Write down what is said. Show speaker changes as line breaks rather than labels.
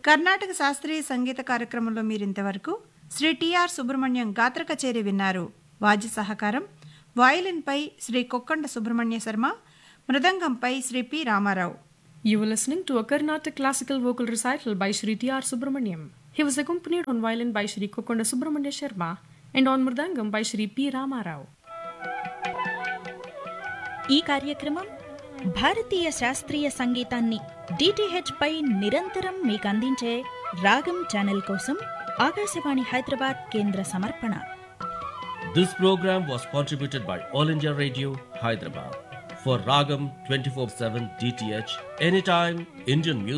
కర్ణాటక శాస్త్రీయ సంగీత కార్యక్రమంలో మీరింతవరకు శ్రీ టిఆర్ సుబ్రహ్మణ్యం గాత్ర కచేరి విన్నారు వాద్య సహకారం వయలిన్పై శ్రీ కొక్కండ సుబ్రహ్మణ్య శర్మ మృదంగంపై Shri P Ramarao
You were listening to a Carnatic classical vocal recital by Sri T.R. Subramaniam. He was accompanied on violin by Sri Kokonda Subramanya Sharma and on mridangam by Sri P. Ramarao.
ఈ కార్యక్రమం భారతీయ శాస్త్రీయ సంగీతాన్ని DTH పై నిరంతరం మీకు అందించే రాగం channel కోసం ఆకాశవాణి హైదరాబాద్ కేంద్ర సమర్పణ
This program was contributed by All India Radio, Hyderabad. For Ragam 24 7 DTH, anytime Indian music.